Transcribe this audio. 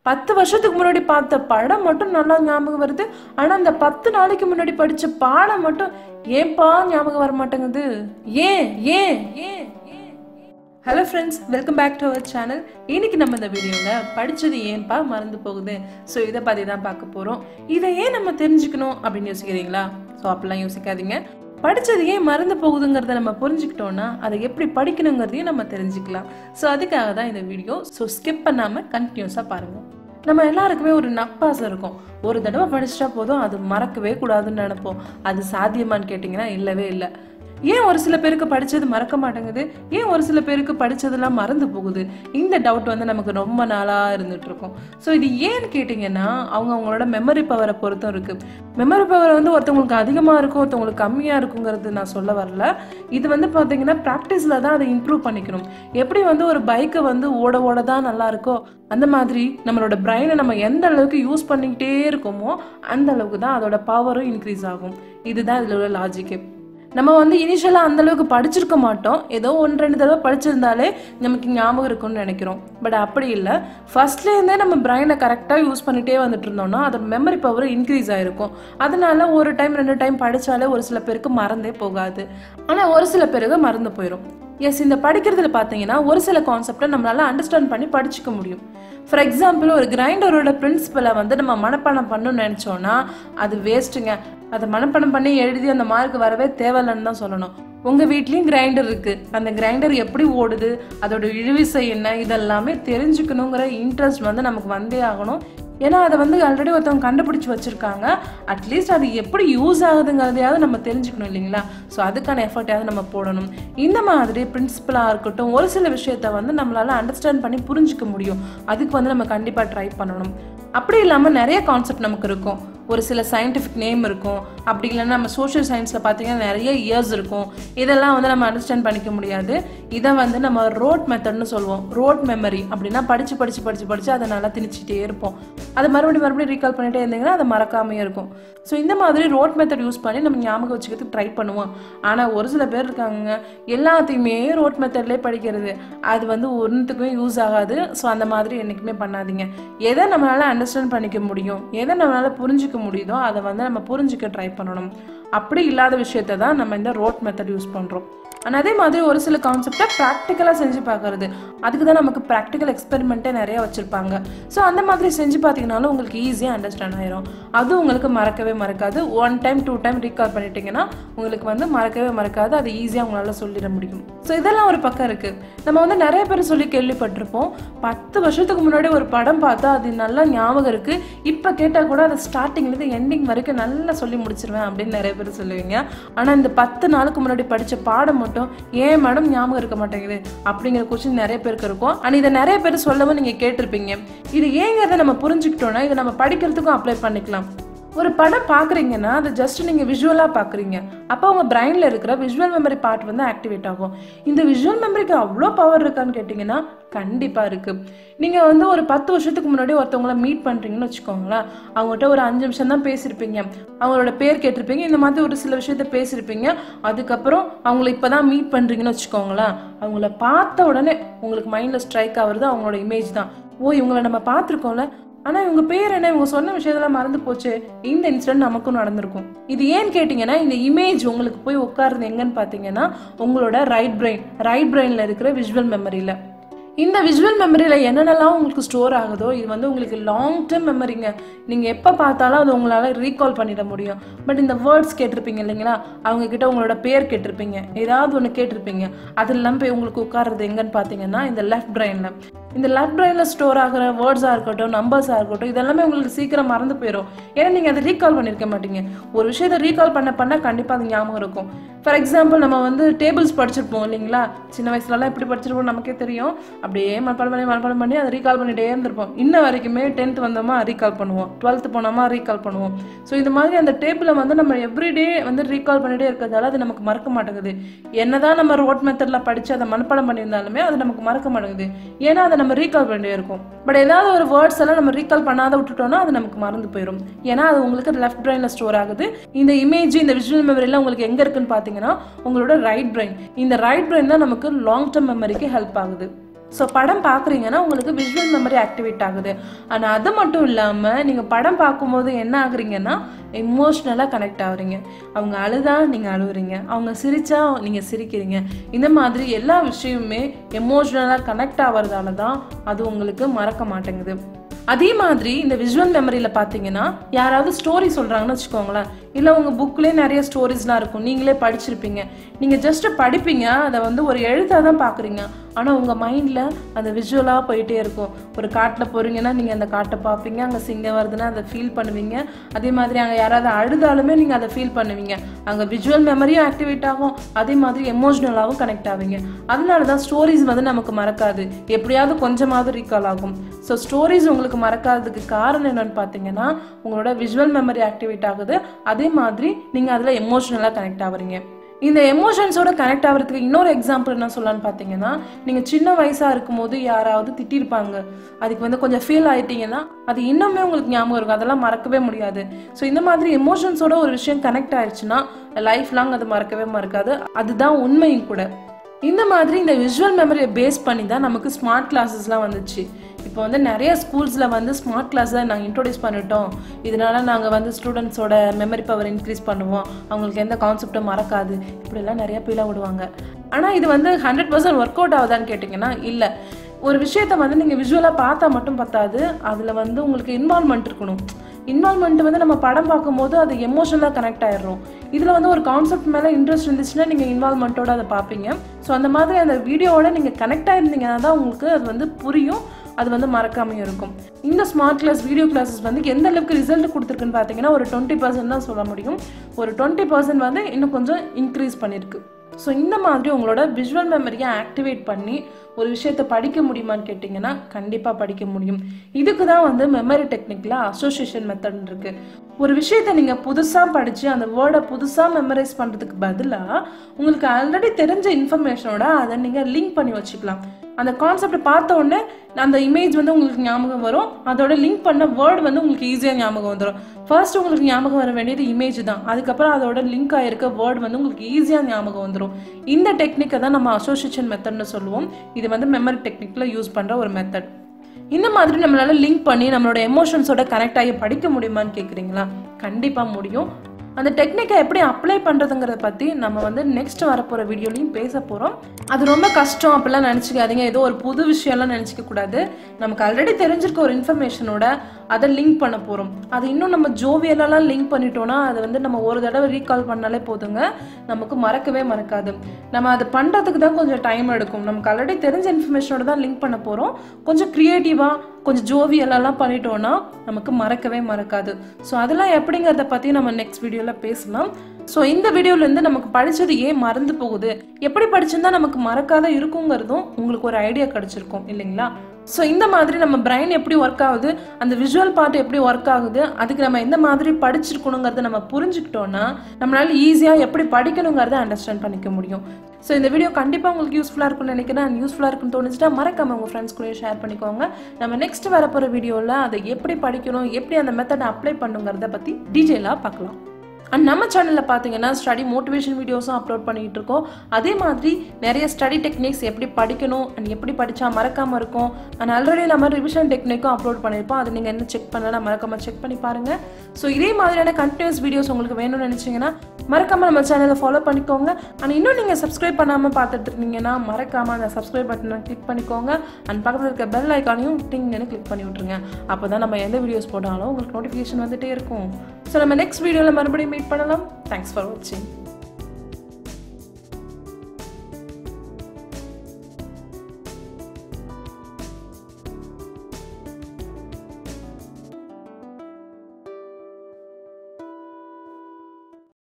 பத்து வருஷத்துக்கு முன்னாடி பார்த்த படம் மட்டும் நல்லா ஞாபகம் வருது ஆனா அந்த பத்து நாளைக்கு முன்னாடி படிச்ச பாடம் மட்டும் ஏன்பா ஞாபகம் வர மாட்டேங்குது ஏன் ஏன் ஏன் hello friends welcome back to our channel இன்னைக்கு நம்ம இந்த வீடியோவில் படித்தது ஏன்பா மறந்து போகுது ஸோ இதை பற்றி தான் பார்க்க போகிறோம் இதை ஏன் நம்ம தெரிஞ்சுக்கணும் அப்படின்னு யோசிக்கிறீங்களா ஸோ அப்படிலாம் யோசிக்காதீங்க படித்தது ஏன் மறந்து போகுதுங்கிறத நம்ம புரிஞ்சுக்கிட்டோம்னா அதை எப்படி படிக்கணுங்கிறதையும் நம்ம தெரிஞ்சுக்கலாம் ஸோ அதுக்காக தான் இந்த வீடியோ ஸோ ஸ்கிப் பண்ணாமல் கண்டினியூஸாக பாருங்கள் நம்ம எல்லாருக்குமே ஒரு நப்பாசம் இருக்கும் ஒரு தடவை படிச்சிட்டா போதும் அது மறக்கவே கூடாதுன்னு நினைப்போம் அது சாத்தியமான்னு கேட்டிங்கன்னா இல்லவே இல்லை ஏன் ஒரு சில பேருக்கு படிச்சது மறக்க மாட்டேங்குது ஏன் ஒரு சில பேருக்கு படிச்சதெல்லாம் மறந்து போகுது இந்த டவுட் வந்து நமக்கு ரொம்ப நாளாக இருந்துட்டு இருக்கும் ஸோ இது ஏன்னு கேட்டிங்கன்னா அவங்க அவங்களோட மெமரி பவரை பொறுத்தும் இருக்கு மெமரி பவர் வந்து ஒருத்தவங்களுக்கு அதிகமாக இருக்கும் ஒருத்தவங்களுக்கு கம்மியாக இருக்குங்கிறது நான் சொல்ல வரல இது வந்து பார்த்தீங்கன்னா ப்ராக்டிஸில் தான் அதை இம்ப்ரூவ் பண்ணிக்கணும் எப்படி வந்து ஒரு பைக்கை வந்து ஓட ஓட தான் நல்லா இருக்கோ அந்த மாதிரி நம்மளோட பிரெயினை நம்ம எந்த அளவுக்கு யூஸ் பண்ணிக்கிட்டே இருக்கோமோ அந்த அளவுக்கு தான் அதோட பவரும் இன்க்ரீஸ் ஆகும் இதுதான் இதில் உள்ள லாஜிக்கு நம்ம வந்து இனிஷியலாக அந்த அளவுக்கு படிச்சிருக்க மாட்டோம் ஏதோ ஒன்று ரெண்டு தடவை படிச்சிருந்தாலே நமக்கு ஞாபகம் இருக்கும்னு நினைக்கிறோம் பட் அப்படி இல்லை ஃபர்ஸ்ட்லேருந்தே நம்ம பிரெயினை கரெக்டாக யூஸ் பண்ணிட்டே வந்துட்டு இருந்தோம்னா அதோட மெமரி பவர் இன்க்ரீஸ் ஆயிருக்கும் அதனால ஒரு டைம் ரெண்டு டைம் படித்தாலே ஒரு சில பேருக்கு மறந்தே போகாது ஆனால் ஒரு சில பேருக்கு மறந்து போயிடும் எஸ் இந்த படிக்கிறதுல பார்த்தீங்கன்னா ஒரு சில கான்செப்டை நம்மளால அண்டர்ஸ்டாண்ட் பண்ணி படிச்சுக்க முடியும் ஃபார் எக்ஸாம்பிள் ஒரு கிரைண்டரோட பிரின்சிபலை வந்து நம்ம மனப்பாடம் பண்ணணும்னு நினச்சோன்னா அது வேஸ்ட்டுங்க அதை மனப்பாடம் பண்ணி எழுதி அந்த மார்க் வரவே தேவையில்லைன்னு தான் சொல்லணும் உங்கள் வீட்லேயும் கிரைண்டர் இருக்குது அந்த கிரைண்டர் எப்படி ஓடுது அதோட இழுவிசை என்ன இதெல்லாமே தெரிஞ்சுக்கணுங்கிற இன்ட்ரெஸ்ட் வந்து நமக்கு வந்தே ஆகணும் ஏன்னா அதை வந்து ஆல்ரெடி ஒருத்தவங்க கண்டுபிடிச்சி வச்சுருக்காங்க அட்லீஸ்ட் அது எப்படி யூஸ் ஆகுதுங்கிறதையாவது நம்ம தெரிஞ்சுக்கணும் இல்லைங்களா ஸோ அதுக்கான எஃபர்ட்டையாவது நம்ம போடணும் இந்த மாதிரி பிரின்சிபலாக இருக்கட்டும் ஒரு சில விஷயத்த வந்து நம்மளால் அண்டர்ஸ்டாண்ட் பண்ணி புரிஞ்சிக்க முடியும் அதுக்கு வந்து நம்ம கண்டிப்பாக ட்ரை பண்ணணும் அப்படி இல்லாமல் நிறைய கான்செப்ட் நமக்கு இருக்கும் ஒரு சில சயின்டிஃபிக் நேம் இருக்கும் அப்படி இல்லைன்னா நம்ம சோஷியல் சயின்ஸில் பார்த்தீங்கன்னா நிறைய இயர்ஸ் இருக்கும் இதெல்லாம் வந்து நம்ம அண்டர்ஸ்டாண்ட் பண்ணிக்க முடியாது இதை வந்து நம்ம ரோட் மெத்தட்னு சொல்லுவோம் ரோட் மெமரி அப்படின்னா படித்து படித்து படித்து படித்து அதை நல்லா திணிச்சிட்டே இருப்போம் அதை மறுபடியும் மறுபடியும் ரீகால் பண்ணிட்டே இருந்தீங்கன்னா அதை மறக்காமையே இருக்கும் ஸோ இந்த மாதிரி ரோட் மெத்தட் யூஸ் பண்ணி நம்ம ஞாபகம் வச்சுக்கிறதுக்கு ட்ரை பண்ணுவோம் ஆனால் ஒரு சில பேர் இருக்காங்க எல்லாத்தையுமே ரோட் மெத்தட்லேயே படிக்கிறது அது வந்து ஒன்றுத்துக்குமே யூஸ் ஆகாது ஸோ அந்த மாதிரி என்றைக்குமே பண்ணாதீங்க எதை நம்மளால் அண்டர்ஸ்டாண்ட் பண்ணிக்க முடியும் எதை நம்மளால் புரிஞ்சிக்க முடியுதோ அதை வந்து நம்ம புரிஞ்சிக்க ட்ரை பண்ணணும் அப்படி இல்லாத விஷயத்தை தான் நம்ம இந்த ரோட் மெத்தட் யூஸ் பண்ணுறோம் ஆனால் அதே மாதிரி ஒரு சில கான்செப்டை ப்ராக்டிக்கலாக செஞ்சு பார்க்கறது அதுக்கு தான் நமக்கு ப்ராக்டிக்கல் எக்ஸ்பெரிமெண்ட்டே நிறைய வச்சுருப்பாங்க ஸோ அந்த மாதிரி செஞ்சு பார்த்தீங்கனாலும் உங்களுக்கு ஈஸியாக அண்டர்ஸ்டாண்ட் ஆயிரும் அது உங்களுக்கு மறக்கவே மறக்காது one time two time recall பண்ணிட்டீங்கன்னா உங்களுக்கு வந்து மறக்கவே மறக்காது அது ஈஸியாக உங்களால் சொல்லிட முடியும் ஸோ இதெல்லாம் ஒரு பக்கம் இருக்குது நம்ம வந்து நிறைய பேர் சொல்லி கேள்விப்பட்டிருப்போம் பத்து வருஷத்துக்கு முன்னாடி ஒரு படம் பார்த்தா அது நல்லா ஞாபகம் இருக்குது இப்போ கேட்டால் கூட அதை ஸ்டார்டிங்லேருந்து எண்டிங் வரைக்கும் நல்லா சொல்லி முடிச்சிருவேன் அப்படின்னு நிறைய பேர் சொல்லுவீங்க ஆனால் இந்த பத்து நாளுக்கு முன்னாடி படித்த பாடம் மட்டும் ஏன் மேடம் ஞாபகம் இருக்க மாட்டேங்குது அப்படிங்கிற கொஸ்டின் நிறைய பேருக்கு இருக்கும் அண்ட் இதை நிறைய பேர் சொல்லவும் நீங்கள் கேட்டிருப்பீங்க இது ஏங்கிறத நம்ம புரிஞ்சுக்கிட்டோம்னா இதை நம்ம படிக்கிறதுக்கும் அப்ளை பண்ணிக்கலாம் ஒரு படம் பார்க்குறீங்கன்னா அது ஜஸ்ட் நீங்கள் விஷுவலாக பார்க்குறீங்க அப்போ உங்கள் பிரெயினில் இருக்கிற விஷுவல் மெமரி பார்ட் வந்து ஆக்டிவேட் ஆகும் இந்த விஷுவல் மெமரிக்கு அவ்வளோ பவர் இருக்கான்னு கேட்டிங்கன்னா கண்டிப்பாக இருக்குது நீங்கள் வந்து ஒரு பத்து வருஷத்துக்கு முன்னாடி ஒருத்தவங்கள மீட் பண்ணுறீங்கன்னு வச்சுக்கோங்களேன் அவங்ககிட்ட ஒரு அஞ்சு நிமிஷம் தான் பேசியிருப்பீங்க அவங்களோட பேர் கேட்டிருப்பீங்க இந்த மாதிரி ஒரு சில விஷயத்த பேசியிருப்பீங்க அதுக்கப்புறம் அவங்கள இப்போ தான் மீட் பண்ணுறீங்கன்னு வச்சுக்கோங்களேன் அவங்கள பார்த்த உடனே உங்களுக்கு மைண்டில் ஸ்ட்ரைக் ஆகுறது அவங்களோட இமேஜ் தான் ஓ இவங்கள நம்ம பார்த்துருக்கோம்ல ஆனால் இவங்க பேர் என்ன இவங்க சொன்ன விஷயத்தெல்லாம் மறந்து போச்சு இந்த இன்சிடென்ட் நமக்கும் நடந்திருக்கும் இது ஏன்னு கேட்டிங்கன்னா இந்த இமேஜ் உங்களுக்கு போய் உட்காருது எங்கன்னு பார்த்தீங்கன்னா உங்களோட ரைட் பிரெயின் ரைட் பிரெயினில் இருக்கிற விஷுவல் மெமரியில் இந்த விஷுவல் மெமரியில் என்னென்னலாம் உங்களுக்கு ஸ்டோர் ஆகுதோ இது வந்து உங்களுக்கு லாங் டேர்ம் மெமரிங்க நீங்கள் எப்போ பார்த்தாலும் அது உங்களால் ரீகால் பண்ணிட முடியும் பட் இந்த வேர்ட்ஸ் கேட்டிருப்பீங்க இல்லைங்களா அவங்க கிட்ட உங்களோட பேர் கேட்டிருப்பீங்க ஏதாவது ஒன்று கேட்டிருப்பீங்க அது இல்லாமல் போய் உங்களுக்கு உட்காருறது எங்கன்னு பார்த்தீங்கன்னா இந்த லெஃப்ட் பிரெயினில் இந்த லெஃப்ட் பிரெயினில் ஸ்டோர் ஆகிற வேர்ட்ஸாக இருக்கட்டும் நம்பர்ஸாக இருக்கட்டும் இதெல்லாமே உங்களுக்கு சீக்கிரம் மறந்து போயிடும் ஏன்னா நீங்கள் அதை ரீகால் பண்ணியிருக்க மாட்டீங்க ஒரு விஷயத்தை ரீகால் பண்ண பண்ண கண்டிப்பாக அது ஞாபகம் இருக்கும் ஃபார் எக்ஸாம்பிள் நம்ம வந்து டேபிள்ஸ் படிச்சிருப்போம் இல்லைங்களா சின்ன வயசுலலாம் எப்படி படிச்சிருப்போம் நமக்கே தெரியும் அப்படியே மனப்பாடம் பண்ணி மனப்பாடம் பண்ணி அதை ரீகால் பண்ணிட்டே இருந்திருப்போம் இன்ன வரைக்குமே டென்த் வந்தோமா ரீகால் பண்ணுவோம் டுவெல்த் போனோமா ரீகால் பண்ணுவோம் ஸோ இது மாதிரி அந்த டேபிளை வந்து நம்ம எவ்ரிடே வந்து ரீகால் பண்ணிட்டே இருக்கிறதால அது நமக்கு மறக்க மாட்டேங்குது என்னதான் நம்ம ரோட் மெத்தடில் படித்து அதை மனப்பாடம் பண்ணியிருந்தாலுமே அது நமக்கு மறக்க மாட்டேங்குது ஏன்னா அதை நம்ம ரீகால் பண்ணிட்டே இருக்கோம் பட் ஏதாவது ஒரு வேர்ட்ஸ் எல்லாம் நம்ம ரீகால் பண்ணாத விட்டுட்டோம்னா அது நமக்கு மறந்து போயிடும் ஏன்னா அது உங்களுக்கு லெஃப்ட் பிரெயினில் ஸ்டோர் ஆகுது இந்த இமேஜ் இந்த விஷுவல் மெமரிலாம் உங்களுக்கு எங்கே இருக்குன்னு பார்த்தீங்கன்னா உங்களோட ரைட் பிரெயின் இந்த ரைட் பிரெயின் தான் நமக்கு லாங் டேர்ம் மெமரிக்கு ஹெல்ப் ஆகுது ஸோ படம் பார்க்குறீங்கன்னா உங்களுக்கு விஷுவல் மெமரி ஆக்டிவேட் ஆகுது ஆனால் அது மட்டும் இல்லாமல் நீங்கள் படம் பார்க்கும்போது என்ன ஆகுறீங்கன்னா எமோஷ்னலாக கனெக்ட் ஆகுறீங்க அவங்க அழுதா நீங்கள் அழுகுறீங்க அவங்க சிரிச்சா நீங்கள் சிரிக்கிறீங்க இந்த மாதிரி எல்லா விஷயமுமே எமோஷ்னலாக கனெக்ட் ஆகிறதால தான் அது உங்களுக்கு மறக்க மாட்டேங்குது அதே மாதிரி இந்த விஷுவல் மெமரியில் பார்த்தீங்கன்னா யாராவது ஸ்டோரி சொல்கிறாங்கன்னு வச்சுக்கோங்களேன் இல்லை உங்கள் புக்லேயே நிறைய ஸ்டோரிஸ்லாம் இருக்கும் நீங்களே படிச்சிருப்பீங்க நீங்கள் ஜஸ்ட் படிப்பீங்க அதை வந்து ஒரு எழுத்தாக தான் பார்க்குறீங்க ஆனால் உங்கள் மைண்டில் அந்த விஷுவலாக போயிட்டே இருக்கும் ஒரு காட்டில் போகிறீங்கன்னா நீங்கள் அந்த காட்டை பார்ப்பீங்க அங்கே சிங்கம் வருதுன்னா அதை ஃபீல் பண்ணுவீங்க அதே மாதிரி அங்கே யாராவது அழுதாலுமே நீங்கள் அதை ஃபீல் பண்ணுவீங்க அங்கே விஷுவல் மெமரியும் ஆக்டிவேட் ஆகும் அதே மாதிரி எமோஷ்னலாகவும் கனெக்ட் ஆவீங்க அதனால தான் ஸ்டோரிஸ் வந்து நமக்கு மறக்காது எப்படியாவது கொஞ்சமாவது ரீகால் ஆகும் ஸோ ஸ்டோரிஸ் உங்களுக்கு மறக்காததுக்கு காரணம் என்னன்னு பார்த்தீங்கன்னா உங்களோட விஷுவல் மெமரி ஆக்டிவேட் ஆகுது அதே மாதிரி நீங்கள் அதில் எமோஷ்னலாக கனெக்ட் ஆகுறீங்க இந்த எமோஷன்ஸோட கனெக்ட் ஆகிறதுக்கு இன்னொரு எக்ஸாம்பிள் என்ன சொல்லலான்னு பார்த்தீங்கன்னா நீங்கள் சின்ன வயசாக இருக்கும்போது யாராவது திட்டிருப்பாங்க அதுக்கு வந்து கொஞ்சம் ஃபீல் ஆயிட்டீங்கன்னா அது இன்னுமே உங்களுக்கு ஞாபகம் இருக்கும் அதெல்லாம் மறக்கவே முடியாது ஸோ இந்த மாதிரி எமோஷன்ஸோட ஒரு விஷயம் கனெக்ட் ஆயிடுச்சுன்னா லைஃப் லாங் அது மறக்கவே மறக்காது அதுதான் உண்மையும் கூட இந்த மாதிரி இந்த விஷுவல் மெமரியை பேஸ் பண்ணி தான் நமக்கு ஸ்மார்ட் கிளாஸஸ்லாம் வந்துச்சு இப்போ வந்து நிறைய ஸ்கூல்ஸில் வந்து ஸ்மார்ட் கிளாஸை நாங்கள் இன்ட்ரோடியூஸ் பண்ணிட்டோம் இதனால நாங்கள் வந்து ஸ்டூடெண்ட்ஸோட மெமரி பவர் இன்க்ரீஸ் பண்ணுவோம் அவங்களுக்கு எந்த கான்செப்டும் மறக்காது இப்படிலாம் நிறைய பீலாக விடுவாங்க ஆனால் இது வந்து ஹண்ட்ரட் பர்சன்ட் ஒர்க் அவுட் ஆகுதான்னு கேட்டிங்கன்னா இல்லை ஒரு விஷயத்த வந்து நீங்கள் விஷுவலாக பார்த்தா மட்டும் பத்தாது அதில் வந்து உங்களுக்கு இன்வால்மெண்ட் இருக்கணும் இன்வால்மெண்ட் வந்து நம்ம படம் பார்க்கும்போது அது எமோஷனலாக கனெக்ட் ஆயிடுறோம் இதில் வந்து ஒரு கான்செப்ட் மேலே இன்ட்ரெஸ்ட் இருந்துச்சுன்னா நீங்கள் இன்வால்மெண்ட்டோட அதை பார்ப்பீங்க ஸோ அந்த மாதிரி அந்த வீடியோவோட நீங்கள் கனெக்ட் ஆயிருந்தீங்கன்னா தான் உங்களுக்கு அது வந்து புரியும் அது வந்து மறக்காமையும் இருக்கும் இந்த ஸ்மார்ட் கிளாஸ் வீடியோ கிளாஸஸ் வந்து எந்த அளவுக்கு ரிசல்ட் கொடுத்துருக்குன்னு பார்த்தீங்கன்னா ஒரு டுவெண்ட்டி பர்சன்ட் தான் சொல்ல முடியும் ஒரு டுவெண்ட்டி பர்சன்ட் வந்து இன்னும் கொஞ்சம் இன்க்ரீஸ் பண்ணியிருக்கு ஸோ இந்த மாதிரி உங்களோட விஷுவல் மெமரியை ஆக்டிவேட் பண்ணி ஒரு விஷயத்தை படிக்க முடியுமான்னு கேட்டிங்கன்னா கண்டிப்பாக படிக்க முடியும் இதுக்கு தான் வந்து மெமரி டெக்னிக்கில் அசோசியேஷன் மெத்தட் இருக்குது ஒரு விஷயத்தை நீங்கள் புதுசாக படித்து அந்த வேர்டை புதுசாக மெமரைஸ் பண்ணுறதுக்கு பதிலாக உங்களுக்கு ஆல்ரெடி தெரிஞ்ச இன்ஃபர்மேஷனோட அதை நீங்கள் லிங்க் பண்ணி வச்சுக்கலாம் அந்த கான்செப்ட் பார்த்த உடனே அந்த இமேஜ் வந்து உங்களுக்கு ஞாபகம் வரும் அதோட லிங்க் பண்ண வேர்டு வந்து உங்களுக்கு ஈஸியாக ஞாபகம் வந்துடும் ஃபர்ஸ்ட் உங்களுக்கு ஞாபகம் வர வேண்டியது இமேஜ் தான் அதுக்கப்புறம் அதோட லிங்க் ஆயிருக்க வேர்டு வந்து உங்களுக்கு ஈஸியாக ஞாபகம் வந்துடும் இந்த டெக்னிக்கை தான் நம்ம அசோசியேஷன் மெத்தட்னு சொல்லுவோம் இது வந்து மெமரி டெக்னிக்கில் யூஸ் பண்ணுற ஒரு மெத்தட் இந்த மாதிரி நம்மளால லிங்க் பண்ணி நம்மளோட எமோஷன்ஸோட கனெக்ட் ஆகி படிக்க முடியுமான்னு கேட்குறீங்களா கண்டிப்பாக முடியும் அந்த டெக்னிக்கை எப்படி அப்ளை பண்ணுறதுங்கிறத பற்றி நம்ம வந்து நெக்ஸ்ட் வரப்போகிற வீடியோலையும் பேச போகிறோம் அது ரொம்ப கஷ்டம் அப்படிலாம் நினச்சிக்காதீங்க ஏதோ ஒரு புது விஷயம்லாம் நினச்சிக்க கூடாது நமக்கு ஆல்ரெடி தெரிஞ்சிருக்க ஒரு இன்ஃபர்மேஷனோட அதை லிங்க் பண்ண போகிறோம் அது இன்னும் நம்ம ஜோவியலெல்லாம் லிங்க் பண்ணிட்டோம்னா அதை வந்து நம்ம ஒரு தடவை ரீகால் பண்ணாலே போதுங்க நமக்கு மறக்கவே மறக்காது நம்ம அது பண்ணுறதுக்கு தான் கொஞ்சம் டைம் எடுக்கும் நமக்கு ஆல்ரெடி தெரிஞ்ச இன்ஃபர்மேஷனோட தான் லிங்க் பண்ண போகிறோம் கொஞ்சம் க்ரியேட்டிவாக கொஞ்சம் ஜோவியலெல்லாம் பண்ணிட்டோம்னா நமக்கு மறக்கவே மறக்காது ஸோ அதெல்லாம் எப்படிங்கிறத பற்றி நம்ம நெக்ஸ்ட் வீடியோவில் பேசலாம் ஸோ இந்த வீடியோலேருந்து நமக்கு படித்தது ஏன் மறந்து போகுது எப்படி படிச்சிருந்தா நமக்கு மறக்காத இருக்குங்கிறதும் உங்களுக்கு ஒரு ஐடியா கிடச்சிருக்கும் இல்லைங்களா ஸோ இந்த மாதிரி நம்ம பிரைன் எப்படி ஒர்க் ஆகுது அந்த விஷுவல் பார்ட் எப்படி ஒர்க் ஆகுது அதுக்கு நம்ம எந்த மாதிரி படிச்சிருக்கணுங்கிறத நம்ம புரிஞ்சுக்கிட்டோன்னா நம்மளால ஈஸியாக எப்படி படிக்கணுங்கிறத அண்டர்ஸ்டாண்ட் பண்ணிக்க முடியும் ஸோ இந்த வீடியோ கண்டிப்பாக உங்களுக்கு யூஸ்ஃபுல்லாக இருக்கும்னு நினைக்கிறேன் யூஸ்ஃபுல்லாக இருக்குன்னு தோணுச்சுன்னா மறக்காம உங்கள் ஃப்ரெண்ட்ஸ் கூட ஷேர் பண்ணிக்கோங்க நம்ம நெக்ஸ்ட் வரப்போகிற வீடியோவில் அதை எப்படி படிக்கணும் எப்படி அந்த மெத்தடை அப்ளை பண்ணுங்கிறத பற்றி டீட்டெயிலாக பார்க்கலாம் அண்ட் நம்ம சேனலில் பார்த்தீங்கன்னா ஸ்டடி மோட்டிவேஷன் வீடியோஸும் அப்லோட் பண்ணிகிட்டு இருக்கோம் அதே மாதிரி நிறைய ஸ்டடி டெக்னிக்ஸ் எப்படி படிக்கணும் அண்ட் எப்படி படித்தா மறக்காமல் இருக்கும் அண்ட் ஆல்ரெடி நம்ம ரிவிஷன் டெக்னிக்கும் அப்லோட் பண்ணியிருப்போம் அதை நீங்கள் என்ன செக் பண்ணலாம் மறக்காமல் செக் பண்ணி பாருங்கள் ஸோ இதே மாதிரியான கண்டினியூஸ் வீடியோஸ் உங்களுக்கு வேணும்னு நினச்சிங்கன்னா மறக்காமல் நம்ம சேனலை ஃபாலோ பண்ணிக்கோங்க அண்ட் இன்னும் நீங்கள் சப்ஸ்கிரைப் பண்ணாமல் பார்த்துட்டு இருக்கீங்கன்னா மறக்காமல் அந்த சப்ஸ்கிரைப் பட்டனை கிளிக் பண்ணிக்கோங்க அண்ட் பக்கத்தில் இருக்க பெல் ஐக்கானையும் டிங்னு கிளிக் பண்ணி விட்ருங்க அப்போ தான் நம்ம எந்த வீடியோஸ் போட்டாலும் உங்களுக்கு நோட்டிஃபிகேஷன் வந்துட்டே இருக்கும் ஸோ நம்ம நெக்ஸ்ட் வீடியோவில் மறுபடியும் மீட் பண்ணலாம் தேங்க்ஸ் ஃபார் வாட்சிங்